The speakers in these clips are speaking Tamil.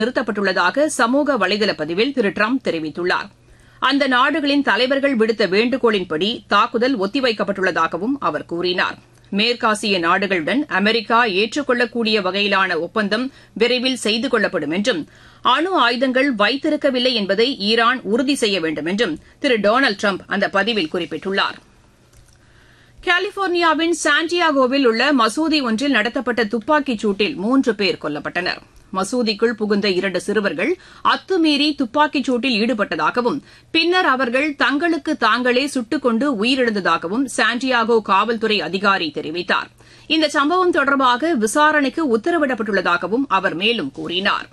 நிறுத்தப்பட்டுள்ளதாக சமூக வலைதள பதிவில் திரு டிரம்ப் தெரிவித்துள்ளார் அந்த நாடுகளின் தலைவர்கள் விடுத்த வேண்டுகோளின்படி தாக்குதல் ஒத்திவைக்கப்பட்டுள்ளதாகவும் அவர் கூறினார் மேற்காசிய நாடுகளுடன் அமெரிக்கா ஏற்றுக்கொள்ளக்கூடிய வகையிலான ஒப்பந்தம் விரைவில் செய்து கொள்ளப்படும் என்றும் அணு ஆயுதங்கள் வைத்திருக்கவில்லை என்பதை ஈரான் உறுதி செய்ய வேண்டும் என்றும் திரு டொனால்டு டிரம்ப் அந்த பதிவில் குறிப்பிட்டுள்ளார் கலிபோர்னியாவின் சாண்டியாகோவில் உள்ள மசூதி ஒன்றில் நடத்தப்பட்ட துப்பாக்கிச் சூட்டில் மூன்று பேர் கொல்லப்பட்டனர் மசூதிக்குள் புகுந்த இரண்டு சிறுவர்கள் அத்துமீறி துப்பாக்கிச் சூட்டில் ஈடுபட்டதாகவும் பின்னர் அவர்கள் தங்களுக்கு தாங்களே சுட்டுக் கொண்டு உயிரிழந்ததாகவும் சாண்டியாகோ காவல்துறை அதிகாரி தெரிவித்தார் இந்த சம்பவம் தொடர்பாக விசாரணைக்கு உத்தரவிடப்பட்டுள்ளதாகவும் அவர் மேலும் கூறினார்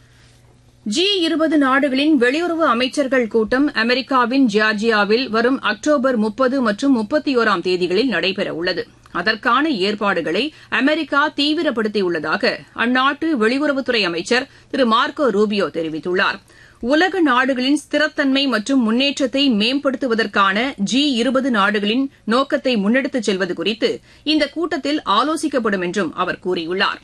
ஜி இருபது நாடுகளின் வெளியுறவு அமைச்சர்கள் கூட்டம் அமெரிக்காவின் ஜார்ஜியாவில் வரும் அக்டோபர் முப்பது மற்றும் முப்பத்தோராம் தேதிகளில் நடைபெறவுள்ளது அதற்கான ஏற்பாடுகளை அமெரிக்கா தீவிரப்படுத்தியுள்ளதாக அந்நாட்டு வெளியுறவுத்துறை அமைச்சர் திரு மார்க்கோ ரூபியோ தெரிவித்துள்ளார் உலக நாடுகளின் ஸ்திரத்தன்மை மற்றும் முன்னேற்றத்தை மேம்படுத்துவதற்கான ஜி இருபது நாடுகளின் நோக்கத்தை முன்னெடுத்துச் செல்வது குறித்து இந்த கூட்டத்தில் ஆலோசிக்கப்படும் என்றும் அவர் கூறியுள்ளார்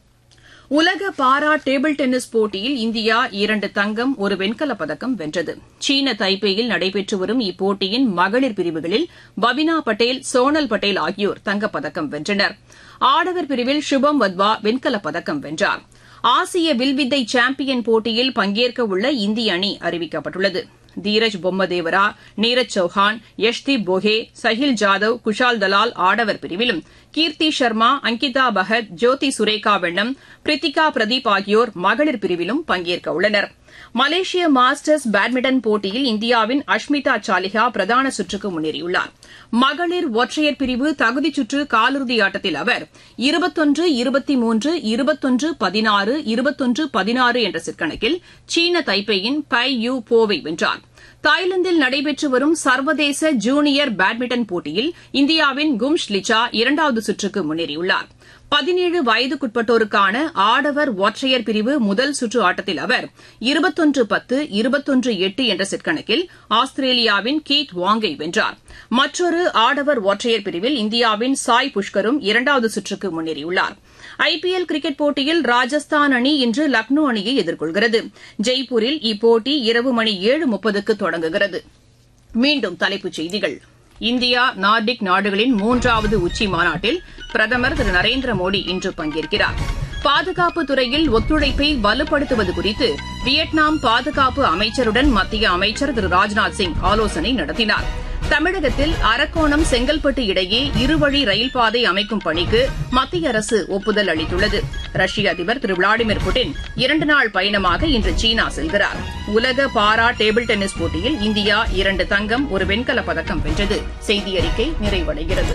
உலக பாரா டேபிள் டென்னிஸ் போட்டியில் இந்தியா இரண்டு தங்கம் ஒரு வெண்கலப் பதக்கம் வென்றது சீன தைப்பேயில் நடைபெற்று வரும் இப்போட்டியின் மகளிர் பிரிவுகளில் பபினா பட்டேல் சோனல் பட்டேல் ஆகியோர் தங்கப்பதக்கம் வென்றனர் ஆடவர் பிரிவில் சுபம் வத்வா வெண்கலப் பதக்கம் வென்றார் ஆசிய வில்வித்தை சாம்பியன் போட்டியில் பங்கேற்க உள்ள இந்திய அணி அறிவிக்கப்பட்டுள்ளது தீரஜ் பொம்மதேவரா நீரஜ் சௌஹான் யஷ்தீப் போஹே சஹில் ஜாதவ் குஷால் தலால் ஆடவர் பிரிவிலும் கீர்த்தி சர்மா அங்கிதா பகத் ஜோதி சுரேகா வெண்ணம் பிரித்திகா பிரதீப் ஆகியோர் மகளிர் பிரிவிலும் பங்கேற்க உள்ளனர் மலேசிய மாஸ்டர்ஸ் பேட்மிண்டன் போட்டியில் இந்தியாவின் அஷ்மிதா சாலிஹா பிரதான சுற்றுக்கு முன்னேறியுள்ளார் மகளிர் ஒற்றையர் பிரிவு தகுதிச் சுற்று காலிறுதி ஆட்டத்தில் அவர் இருபத்தொன்று இருபத்தி மூன்று இருபத்தொன்று பதினாறு இருபத்தொன்று பதினாறு என்ற சிற்கணக்கில் சீன தைப்பேயின் பை யூ போவை வென்றார் தாய்லாந்தில் நடைபெற்று வரும் சர்வதேச ஜூனியர் பேட்மிண்டன் போட்டியில் இந்தியாவின் கும்ஷ் லிச்சா இரண்டாவது சுற்றுக்கு முன்னேறியுள்ளார் பதினேழு வயதுக்குட்பட்டோருக்கான ஆடவர் ஒற்றையர் பிரிவு முதல் சுற்று ஆட்டத்தில் அவர் இருபத்தொன்று பத்து இருபத்தொன்று எட்டு என்ற செட் கணக்கில் ஆஸ்திரேலியாவின் கீட் வாங்கை வென்றார் மற்றொரு ஆடவர் ஒற்றையர் பிரிவில் இந்தியாவின் சாய் புஷ்கரும் இரண்டாவது சுற்றுக்கு முன்னேறியுள்ளார் ஐபிஎல் கிரிக்கெட் போட்டியில் ராஜஸ்தான் அணி இன்று லக்னோ அணியை எதிர்கொள்கிறது ஜெய்ப்பூரில் இப்போட்டி இரவு மணி ஏழு முப்பதுக்கு தொடங்குகிறது மீண்டும் தலைப்புச் செய்திகள் இந்தியா நார்டிக் நாடுகளின் மூன்றாவது உச்சி மாநாட்டில் பிரதமர் திரு நரேந்திர மோடி இன்று பங்கேற்கிறார் பாதுகாப்பு துறையில் ஒத்துழைப்பை வலுப்படுத்துவது குறித்து வியட்நாம் பாதுகாப்பு அமைச்சருடன் மத்திய அமைச்சர் திரு ராஜ்நாத் சிங் ஆலோசனை நடத்தினார் தமிழகத்தில் அரக்கோணம் செங்கல்பட்டு இடையே இருவழி ரயில் பாதை அமைக்கும் பணிக்கு மத்திய அரசு ஒப்புதல் அளித்துள்ளது ரஷ்ய அதிபர் திரு விளாடிமிர் புட்டின் இரண்டு நாள் பயணமாக இன்று சீனா செல்கிறார் உலக பாரா டேபிள் டென்னிஸ் போட்டியில் இந்தியா இரண்டு தங்கம் ஒரு வெண்கலப் பதக்கம் வென்றது செய்தி அறிக்கை நிறைவடைகிறது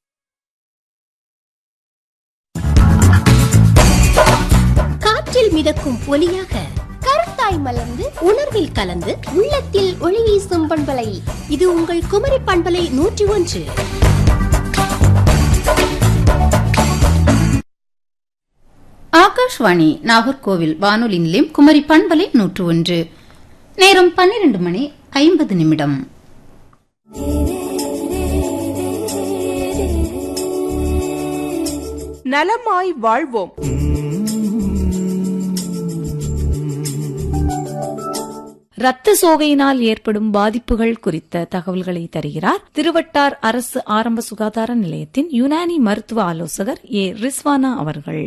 காற்றில் மிதக்கும் ஒலியாக கருத்தாய் மலர்ந்து உணர்வில் கலந்து உள்ளத்தில் ஒளி வீசும் பண்பலை இது உங்கள் குமரி பண்பலை நூற்றி ஒன்று ஆகாஷ்வாணி நாகர்கோவில் வானொலி நிலையம் குமரி பண்பலை நூற்று ஒன்று நேரம் பன்னிரண்டு மணி ஐம்பது நிமிடம் நலமாய் வாழ்வோம் இரத்த சோகையினால் ஏற்படும் பாதிப்புகள் குறித்த தகவல்களை தருகிறார் திருவட்டார் அரசு ஆரம்ப சுகாதார நிலையத்தின் யுனானி மருத்துவ ஆலோசகர் ஏ ரிஸ்வானா அவர்கள்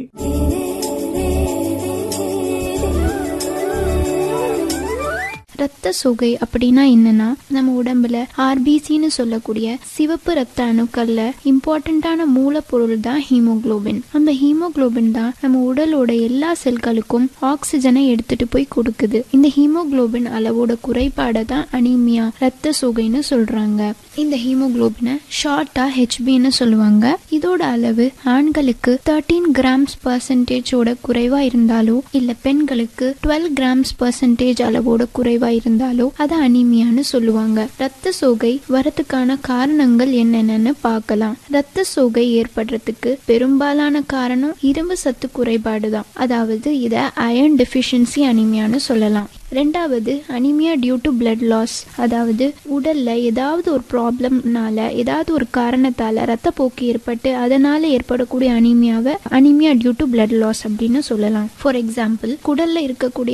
ரத்த சோகை அப்படின்னா என்னன்னா நம்ம உடம்புல ஆர்பிசின்னு சொல்லக்கூடிய சிவப்பு ரத்த அணுக்கள்ல இம்பார்ட்டண்ட்டான மூலப்பொருள் தான் ஹீமோகுளோபின் அந்த ஹீமோகுளோபின் தான் நம்ம உடலோட எல்லா செல்களுக்கும் ஆக்சிஜனை எடுத்துட்டு போய் கொடுக்குது இந்த ஹீமோகுளோபின் அளவோட குறைபாடை தான் அனீமியா ரத்த சோகைன்னு சொல்றாங்க இந்த ஹீமோகுளோபினை ஷார்ட்டா ஹெச்பின்னு சொல்லுவாங்க இதோட அளவு ஆண்களுக்கு தேர்ட்டீன் கிராம்ஸ் பர்சன்டேஜோட குறைவா இருந்தாலோ இல்ல பெண்களுக்கு டுவெல் கிராம்ஸ் பர்சன்டேஜ் அளவோட குறைவா இருந்தாலோ அதை அனீமியான்னு சொல்லுவாங்க ரத்த சோகை வரதுக்கான காரணங்கள் என்னென்னு பார்க்கலாம் ரத்த சோகை ஏற்படுறதுக்கு பெரும்பாலான காரணம் இரும்பு சத்து குறைபாடு தான் அதாவது இத அயர்ன் டெஃபிஷியன்சி அனீமியான்னு சொல்லலாம் ரெண்டாவது anaemia due to blood loss அதாவது உடல்ல ஏதாவது ஒரு ப்ராப்ளம்னால ஏதாவது ஒரு காரணத்தால ரத்தப்போக்கு ஏற்பட்டு அதனால ஏற்படக்கூடிய அனிமியாவை anaemia due to blood loss அப்படின்னு சொல்லலாம் ஃபார் எக்ஸாம்பிள் குடல்ல இருக்கக்கூடிய